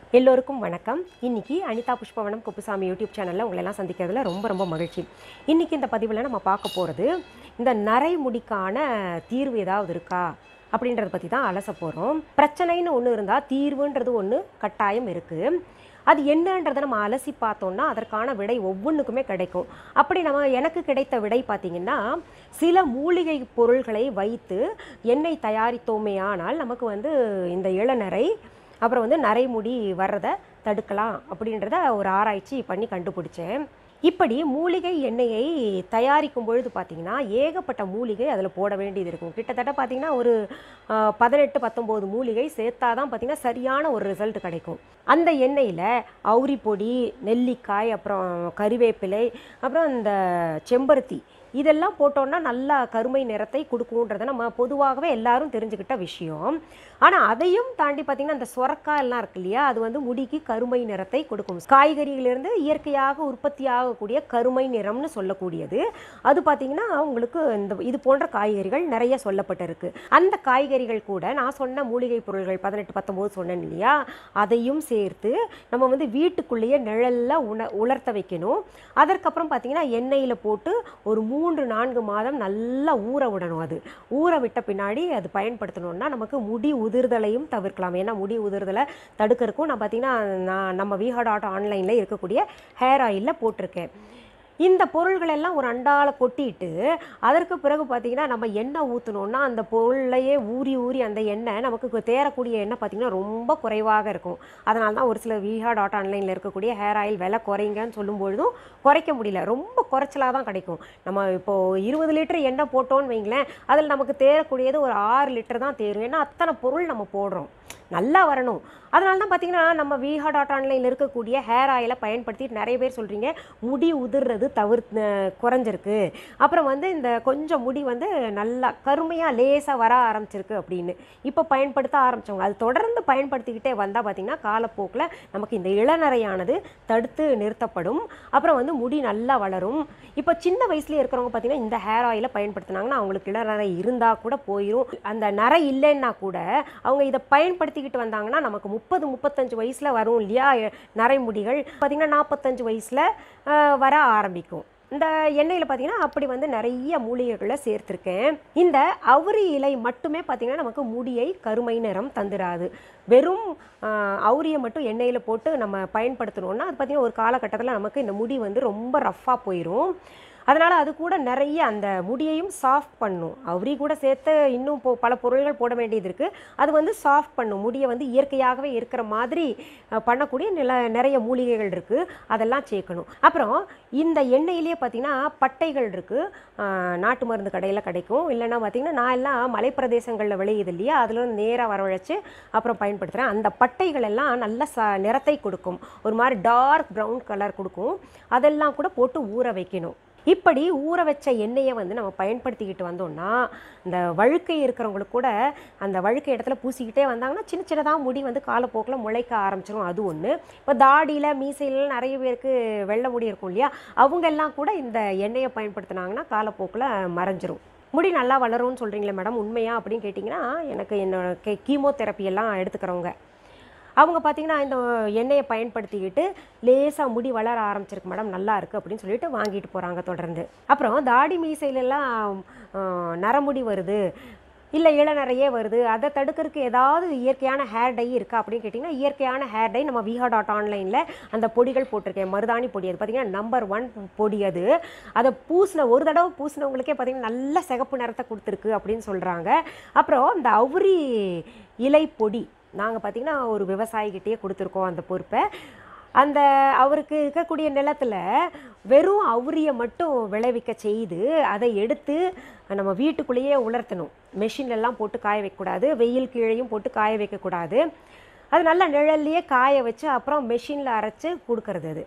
எல்லோருக்கும் வணக்கம் இன்னைக்கு அனிதா புஷ்பவனம் குப்புசாமி யூடியூப் சேனலில் உங்களை எல்லாம் சந்திக்கிறதுல ரொம்ப ரொம்ப மகிழ்ச்சி இன்னைக்கு இந்த பதிவில் நம்ம பார்க்க போகிறது இந்த நரைமுடிக்கான தீர்வு ஏதாவது இருக்கா அப்படின்றத பற்றி தான் அலச போகிறோம் பிரச்சனைன்னு ஒன்று இருந்தால் தீர்வுன்றது ஒன்று கட்டாயம் இருக்குது அது என்னன்றதை நம்ம அலசி பார்த்தோம்னா அதற்கான விடை ஒவ்வொன்றுக்குமே கிடைக்கும் அப்படி நம்ம எனக்கு கிடைத்த விடை பார்த்தீங்கன்னா சில மூலிகை பொருள்களை வைத்து எண்ணெய் தயாரித்தோமே ஆனால் நமக்கு வந்து இந்த இளநரை அப்புறம் வந்து நரைமுடி வர்றதை தடுக்கலாம் அப்படின்றத ஒரு ஆராய்ச்சி பண்ணி கண்டுபிடிச்சேன் இப்படி மூலிகை எண்ணெயை தயாரிக்கும் பொழுது பார்த்தீங்கன்னா ஏகப்பட்ட மூலிகை அதில் போட வேண்டியது இருக்கும் கிட்டத்தட்ட பார்த்தீங்கன்னா ஒரு ஆஹ், பதினெட்டு பத்தொம்போது மூலிகை சேர்த்தா தான் பார்த்தீங்கன்னா சரியான ஒரு ரிசல்ட் கிடைக்கும் அந்த எண்ணெயில் அவுரி பொடி நெல்லிக்காய் அப்புறம் கறிவேப்பிலை அப்புறம் இந்த செம்பருத்தி இதெல்லாம் போட்டோம்னா நல்லா கருமை நிறத்தை கொடுக்குன்றத நம்ம பொதுவாகவே எல்லாரும் தெரிஞ்சுக்கிட்ட விஷயம் ஆனால் அதையும் தாண்டி பார்த்தீங்கன்னா அந்த சொரக்காய் எல்லாம் இருக்கு இல்லையா அது வந்து முடிக்கு கருமை நிறத்தை கொடுக்கும் காய்கறியிலிருந்து இயற்கையாக உற்பத்தி ஆகக்கூடிய கருமை நிறம்னு சொல்லக்கூடியது அது பார்த்தீங்கன்னா உங்களுக்கு இந்த இது போன்ற காய்கறிகள் நிறைய சொல்லப்பட்டிருக்கு அந்த காய்கறிகள் கூட நான் சொன்ன மூலிகை பொருள்கள் பதினெட்டு பத்தொம்போது சொன்னேன் இல்லையா அதையும் சேர்த்து நம்ம வந்து வீட்டுக்குள்ளேயே நிழல்ல உண உலர்த்த வைக்கணும் அதற்கப்புறம் பார்த்தீங்கன்னா எண்ணெயில் போட்டு ஒரு மூன்று நான்கு மாதம் நல்லா ஊற விடணும் அது ஊற விட்ட பின்னாடி அது பயன்படுத்தணும்னா நமக்கு முடி உதிர்தலையும் தவிர்க்கலாம் ஏன்னா முடி உதிர்தலை தடுக்கிறதுக்கும் நான் பார்த்தீங்கன்னா நான் நம்ம விஹா டாட் ஆன்லைனில் இருக்கக்கூடிய ஹேர் ஆயிலில் போட்டிருக்கேன் இந்த பொருள்கள் எல்லாம் ஒரு அண்டால கொட்டிட்டு அதற்கு பிறகு பார்த்தீங்கன்னா நம்ம எண்ணெய் ஊற்றணும்னா அந்த பொருளையே ஊறி ஊறி அந்த எண்ணெய் நமக்கு கு- தேறக்கூடிய எண்ணெய் பார்த்தீங்கன்னா ரொம்ப குறைவாக இருக்கும் அதனால தான் ஒரு சில விஹா டாட் ஆன்லைனில் இருக்கக்கூடிய ஹேர் ஆயில் விலை குறைங்கன்னு சொல்லும் பொழுதும் குறைக்க முடியல ரொம்ப குறைச்சலாக தான் கிடைக்கும் நம்ம இப்போது இருபது லிட்டர் எண்ணெய் போட்டோன்னு வைங்களேன் அதில் நமக்கு தேறக்கூடியது ஒரு ஆறு லிட்டர் தான் தேரும் ஏன்னா அத்தனை பொருள் நம்ம போடுறோம் நல்லா வரணும் அதனால தான் பார்த்தீங்கன்னா நம்ம விஹா டாட் ஆன்லைனில் இருக்கக்கூடிய ஹேர் ஆயிலை பயன்படுத்திட்டு நிறைய பேர் சொல்கிறீங்க முடி உதிர்றது தவிர் அஹ் குறைஞ்சிருக்கு அப்புறம் வந்து இந்த கொஞ்சம் முடி வந்து நல்லா கருமையாக லேசாக வர ஆரம்பிச்சிருக்கு அப்படின்னு இப்போ பயன்படுத்த ஆரம்பிச்சவங்க அது தொடர்ந்து பயன்படுத்திக்கிட்டே வந்தால் பார்த்தீங்கன்னா காலப்போக்கில் நமக்கு இந்த இளநரையானது தடுத்து நிறுத்தப்படும் அப்புறம் வந்து முடி நல்லா வளரும் இப்போ சின்ன வயசுலேயே இருக்கிறவங்க பார்த்தீங்கன்னா இந்த ஹேர் ஆயிலை பயன்படுத்தினாங்கன்னா அவங்களுக்கு இளநரை இருந்தால் கூட போயிடும் அந்த நரை இல்லைன்னா கூட அவங்க இதை பயன்படுத்திக்கிட்டு வந்தாங்கன்னா நமக்கு முப்பது முப்பத்தஞ்சு வயசில் வரும் இல்லையா நரைமுடிகள் பார்த்தீங்கன்னா நாற்பத்தஞ்சு வயசில் வர ஆரம்பிக்கும் இந்த எண்ணெயில் பார்த்தீங்கன்னா அப்படி வந்து நிறைய மூலிகைகளை சேர்த்துருக்கேன் இந்த அவுரி இலை மட்டுமே பார்த்தீங்கன்னா நமக்கு முடியை கருமை நிறம் தந்துடாது வெறும் ஆஹ், அவுரியை மட்டும் எண்ணெயில் போட்டு நம்ம பயன்படுத்தணும்னா அது பார்த்தீங்கன்னா ஒரு காலகட்டத்தில் நமக்கு இந்த முடி வந்து ரொம்ப ரஃப்பாக போயிடும் அதனால் அது கூட நிறைய அந்த முடியையும் சாஃப்ட் பண்ணும் அவுரி கூட சேர்த்து இன்னும் இப்போ பல பொருள்கள் போட வேண்டியது இருக்குது அது வந்து சாஃப்ட் பண்ணும் முடியை வந்து இயற்கையாகவே இருக்கிற மாதிரி அஹ், பண்ணக்கூடிய நில நிறைய மூலிகைகள் இருக்குது அதெல்லாம் சேர்க்கணும் அப்புறம் இந்த எண்ணெயிலேயே பார்த்தீங்கன்னா பட்டைகள் இருக்குது நாட்டு மருந்து கடையில் கிடைக்கும் இல்லைன்னா பார்த்தீங்கன்னா நான் எல்லாம் மலைப்பிரதேசங்களில் விளையுது இல்லையா அதில் வந்து நேராக வரவழைச்சு அப்புறம் பயன்படுத்துகிறேன் அந்த பட்டைகள் எல்லாம் நல்ல ச நிறத்தை கொடுக்கும் ஒரு மாதிரி டார்க் ப்ரௌன் கலர் கொடுக்கும் அதெல்லாம் கூட போட்டு ஊற வைக்கணும் இப்படி ஊற வச்ச எண்ணெயை வந்து நம்ம பயன்படுத்திக்கிட்டு வந்தோம்னா இந்த வழுக்கை இருக்கிறவங்களுக்கு கூட அந்த வழுக்கை இடத்துல பூசிக்கிட்டே வந்தாங்கன்னா சின்ன சின்னதாக முடி வந்து காலப்போக்கில் முளைக்க ஆரம்பிச்சிடும் அது ஒன்று இப்போ தாடியில் மீசையில் நிறைய பேருக்கு வெள்ளை முடி இருக்கும் இல்லையா அவங்க எல்லாம் கூட இந்த எண்ணெயை பயன்படுத்தினாங்கன்னா காலப்போக்கில் மறைஞ்சிரும் முடி நல்லா வளரும்னு சொல்கிறீங்களே மேடம் உண்மையா அப்படின்னு கேட்டிங்கன்னா எனக்கு என்னோட கே கீமோதெரப்பி எல்லாம் எடுத்துக்கிறவங்க அவங்க பார்த்தீங்கன்னா இந்த எண்ணெயை பயன்படுத்திக்கிட்டு லேசாக முடி வளர ஆரம்பிச்சிருக்கு மேடம் நல்லா இருக்குது அப்படின்னு சொல்லிட்டு வாங்கிட்டு போகிறாங்க தொடர்ந்து அப்புறம் தாடி மீசையிலெல்லாம் ஆஹ், நரமுடி வருது இல்லை இளநரையே வருது அதை தடுக்கிறதுக்கு ஏதாவது இயற்கையான ஹேர் டை இருக்கா அப்படின்னு கேட்டிங்கன்னா இயற்கையான ஹேர் டை நம்ம விஹா டாட் ஆன்லைனில் அந்த பொடிகள் போட்டிருக்கேன் மருதாணி பொடி அது பார்த்தீங்கன்னா நம்பர் ஒன் பொடி அது அதை பூசின ஒரு தடவை பூசினவங்களுக்கே பார்த்தீங்கன்னா நல்ல சிகப்பு நிறத்தை கொடுத்துருக்கு அப்படின்னு சொல்கிறாங்க அப்புறம் இந்த அவுரி இலை பொடி நாங்கள் பார்த்தீங்கன்னா ஒரு விவசாயிகிட்டேயே கொடுத்துருக்கோம் அந்த பொறுப்பை அந்த அவருக்கு இருக்கக்கூடிய நிலத்துல வெறும் அவுரியை மட்டும் விளைவிக்க செய்து அதை எடுத்து நம்ம வீட்டுக்குள்ளேயே உலர்த்தணும் மெஷின்ல எல்லாம் போட்டு காய வைக்கக்கூடாது வெயில் கீழேயும் போட்டு காய வைக்கக்கூடாது அது நல்ல நிழல்லையே காய வச்சு அப்புறம் மெஷினில் அரைச்சு கொடுக்கறது அது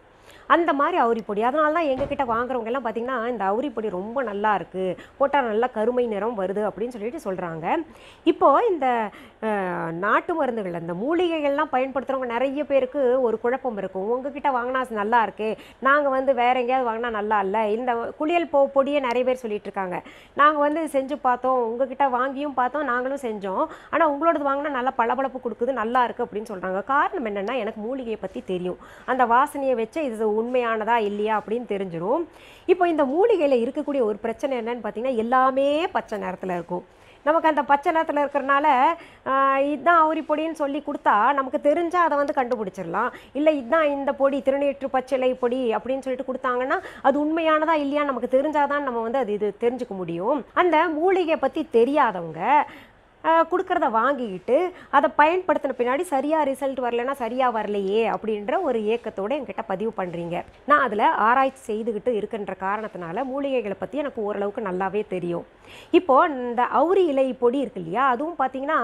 அந்த மாதிரி அவுரி பொடி அதனால தான் எங்ககிட்ட வாங்குறவங்க எல்லாம் பார்த்தீங்கன்னா இந்த அவுரி பொடி ரொம்ப நல்லா இருக்குது போட்டால் நல்லா கருமை நிறம் வருது அப்படின்னு சொல்லிட்டு சொல்கிறாங்க இப்போது இந்த அஹ், நாட்டு மருந்துகள் அந்த மூலிகைகள்லாம் பயன்படுத்துகிறவங்க நிறைய பேருக்கு ஒரு குழப்பம் இருக்கும் உங்ககிட்ட வாங்கினா நல்லா இருக்கு நாங்கள் வந்து வேற எங்கேயாவது வாங்கினா நல்லா இல்லை இந்த குளியல் பொ பொடியை நிறைய பேர் சொல்லிட்டு இருக்காங்க நாங்கள் வந்து செஞ்சு பார்த்தோம் உங்ககிட்ட வாங்கியும் பார்த்தோம் நாங்களும் செஞ்சோம் ஆனால் உங்களோடது வாங்கினா நல்லா பளபளப்பு கொடுக்குது நல்லா இருக்கு அப்படின்னு சொல்கிறாங்க காரணம் என்னென்னா எனக்கு மூலிகையை பற்றி தெரியும் அந்த வாசனையை வச்சு இது உண்மையானதா இல்லையா அப்படின்னு தெரிஞ்சிரும் இப்போ இந்த மூலிகையில் இருக்கக்கூடிய ஒரு பிரச்சனை என்னன்னு பார்த்தீங்கன்னா எல்லாமே பச்சை நிறத்தில் இருக்கும் நமக்கு அந்த பச்சை நிறத்தில் இருக்கிறனால ஆஹ், இதுதான் அவுரி பொடின்னு சொல்லி கொடுத்தா நமக்கு தெரிஞ்சால் அதை வந்து கண்டுபிடிச்சிடலாம் இல்லை இதுதான் இந்த பொடி திருநீற்று பச்சிலை பொடி அப்படின்னு சொல்லிட்டு கொடுத்தாங்கன்னா அது உண்மையானதா இல்லையான்னு நமக்கு தெரிஞ்சாதான் நம்ம வந்து அது இது தெரிஞ்சுக்க முடியும் அந்த மூலிகை பற்றி தெரியாதவங்க ஆஹ், கொடுக்கறத வாங்கிக்கிட்டு அதை பயன்படுத்தின பின்னாடி சரியாக ரிசல்ட் வரலைன்னா சரியாக வரலையே அப்படின்ற ஒரு ஏக்கத்தோடு என்கிட்ட பதிவு பண்ணுறீங்க நான் அதில் ஆராய்ச்சி செய்துக்கிட்டு இருக்கின்ற காரணத்தினால மூலிகைகளை பற்றி எனக்கு ஓரளவுக்கு நல்லாவே தெரியும் இப்போது இந்த அவுரி இலை பொடி இருக்கு இல்லையா அதுவும் பார்த்தீங்கன்னா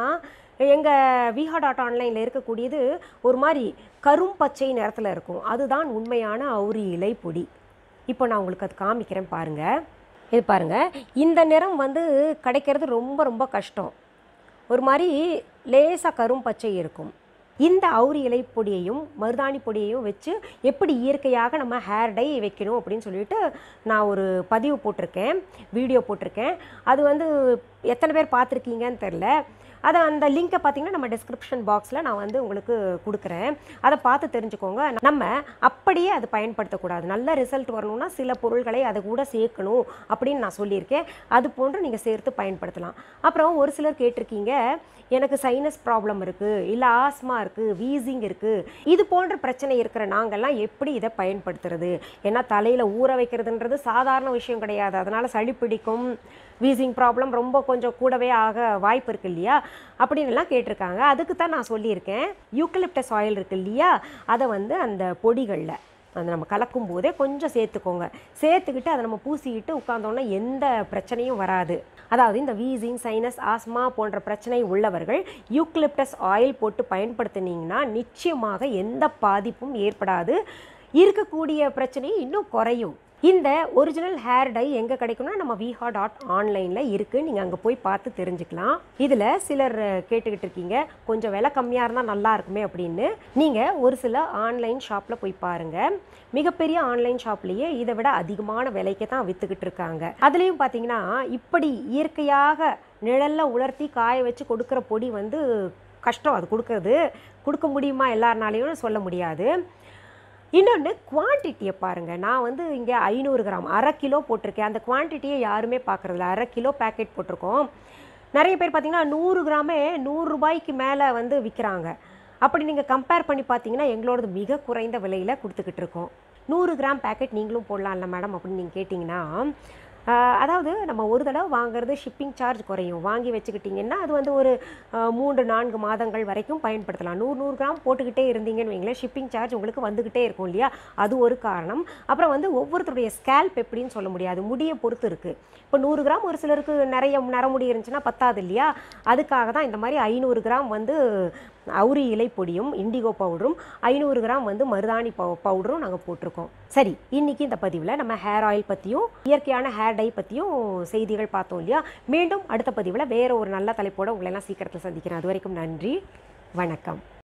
எங்கள் விஹா டாட் ஆன்லைனில் இருக்கக்கூடியது ஒரு மாதிரி கரும் பச்சை நிறத்தில் இருக்கும் அதுதான் உண்மையான அவுரி இலை பொடி இப்போ நான் உங்களுக்கு அது காமிக்கிறேன் பாருங்கள் இது பாருங்கள் இந்த நிறம் வந்து கிடைக்கிறது ரொம்ப ரொம்ப கஷ்டம் ஒரு மாதிரி லேசாக கரும் பச்சை இருக்கும் இந்த அவுரி இலை பொடியையும் மருதாணி பொடியையும் வச்சு எப்படி இயற்கையாக நம்ம ஹேர் டை வைக்கணும் அப்படின்னு சொல்லிட்டு நான் ஒரு பதிவு போட்டிருக்கேன் வீடியோ போட்டிருக்கேன் அது வந்து எத்தனை பேர் பார்த்துருக்கீங்கன்னு தெரில அதை அந்த லிங்கை பார்த்தீங்கன்னா நம்ம டிஸ்கிரிப்ஷன் பாக்ஸில் நான் வந்து உங்களுக்கு கொடுக்குறேன் அதை பார்த்து தெரிஞ்சுக்கோங்க நம்ம அப்படியே அது பயன்படுத்தக்கூடாது நல்ல ரிசல்ட் வரணும்னா சில பொருள்களை அது கூட சேர்க்கணும் அப்படின்னு நான் சொல்லியிருக்கேன் அது போன்று நீங்கள் சேர்த்து பயன்படுத்தலாம் அப்புறம் ஒரு சிலர் கேட்டிருக்கீங்க எனக்கு சைனஸ் ப்ராப்ளம் இருக்குது இல்லை ஆஸ்மா இருக்குது வீசிங் இருக்குது இது போன்ற பிரச்சனை இருக்கிற நாங்கள்லாம் எப்படி இதை பயன்படுத்துறது ஏன்னா தலையில் ஊற வைக்கிறதுன்றது சாதாரண விஷயம் கிடையாது அதனால் சளி பிடிக்கும் வீசிங் ப்ராப்ளம் ரொம்ப கொஞ்சம் கூடவே ஆக வாய்ப்பு இருக்கு இல்லையா அப்படின்னு எல்லாம் கேட்டிருக்காங்க அதுக்கு தான் நான் சொல்லியிருக்கேன் யூக்கலிப்டஸ் ஆயில் இருக்கு இல்லையா அதை வந்து அந்த பொடிகளில் அதை நம்ம கலக்கும் போதே கொஞ்சம் சேர்த்துக்கோங்க சேர்த்துக்கிட்டு அதை நம்ம பூசிக்கிட்டு உட்காந்தோன்னா எந்த பிரச்சனையும் வராது அதாவது இந்த வீசிங் சைனஸ் ஆஸ்மா போன்ற பிரச்சனை உள்ளவர்கள் யூக்லிப்டஸ் ஆயில் போட்டு பயன்படுத்தினீங்கன்னா நிச்சயமாக எந்த பாதிப்பும் ஏற்படாது இருக்கக்கூடிய பிரச்சனையும் இன்னும் குறையும் இந்த ஒரிஜினல் ஹேர் டை எங்கே கிடைக்கும்னா நம்ம விஹா டாட் ஆன்லைனில் இருக்குது நீங்கள் அங்கே போய் பார்த்து தெரிஞ்சுக்கலாம் இதில் சிலர் அஹ், கேட்டுக்கிட்டு இருக்கீங்க கொஞ்சம் விலை கம்மியாக இருந்தால் நல்லா இருக்குமே அப்படின்னு நீங்கள் ஒரு சில ஆன்லைன் ஷாப்பில் போய் பாருங்கள் மிகப்பெரிய ஆன்லைன் ஷாப்லேயே இதை விட அதிகமான விலைக்கு தான் விற்றுக்கிட்டு இருக்காங்க அதுலேயும் பார்த்தீங்கன்னா இப்படி இயற்கையாக நிழல்ல உலர்த்தி காய வச்சு கொடுக்குற பொடி வந்து கஷ்டம் அது கொடுக்கறது கொடுக்க முடியுமா எல்லாருனாலையும் சொல்ல முடியாது இன்னொன்று குவான்டிட்டியை பாருங்கள் நான் வந்து இங்கே ஐநூறு கிராம் அரை கிலோ போட்டிருக்கேன் அந்த குவான்டிட்டியை யாருமே பார்க்குறதில்ல அரை கிலோ பேக்கெட் போட்டிருக்கோம் நிறைய பேர் பார்த்தீங்கன்னா நூறு கிராமே நூறு ரூபாய்க்கு மேலே வந்து விற்கிறாங்க அப்படி நீங்கள் கம்பேர் பண்ணி பார்த்தீங்கன்னா எங்களோடது மிக குறைந்த விலையில் கொடுத்துக்கிட்டு இருக்கோம் நூறு கிராம் பேக்கெட் நீங்களும் போடலாம்ல மேடம் அப்படின்னு நீங்கள் கேட்டிங்கன்னா ஆஹ், அதாவது நம்ம ஒரு தடவை வாங்குறது ஷிப்பிங் சார்ஜ் குறையும் வாங்கி வச்சுக்கிட்டிங்கன்னா அது வந்து ஒரு ஆஹ், மூன்று நான்கு மாதங்கள் வரைக்கும் பயன்படுத்தலாம் நூறு நூறு கிராம் போட்டுக்கிட்டே இருந்தீங்கன்னு வைங்களேன் ஷிப்பிங் சார்ஜ் உங்களுக்கு வந்துக்கிட்டே இருக்கும் இல்லையா அது ஒரு காரணம் அப்புறம் வந்து ஒவ்வொருத்தருடைய ஸ்கேல்ப் எப்படின்னு சொல்ல முடியாது முடியை பொறுத்து இருக்குது இப்போ நூறு கிராம் ஒரு சிலருக்கு நிறைய நரமுடி இருந்துச்சுன்னா பத்தாது இல்லையா அதுக்காக தான் இந்த மாதிரி ஐநூறு கிராம் வந்து அவுரி இலை பொடியும் இண்டிகோ பவுடரும் ஐநூறு கிராம் வந்து மருதாணி பவு பவுடரும் நாங்கள் போட்டிருக்கோம் சரி இன்னைக்கு இந்த பதிவில் நம்ம ஹேர் ஆயில் பற்றியும் இயற்கையான ஹேர் டை பற்றியும் செய்திகள் பார்த்தோம் இல்லையா மீண்டும் அடுத்த பதிவில் வேற ஒரு நல்ல தலைப்போட உங்களை எல்லாம் சீக்கிரத்தில் சந்திக்கிறேன் அது வரைக்கும் நன்றி வணக்கம்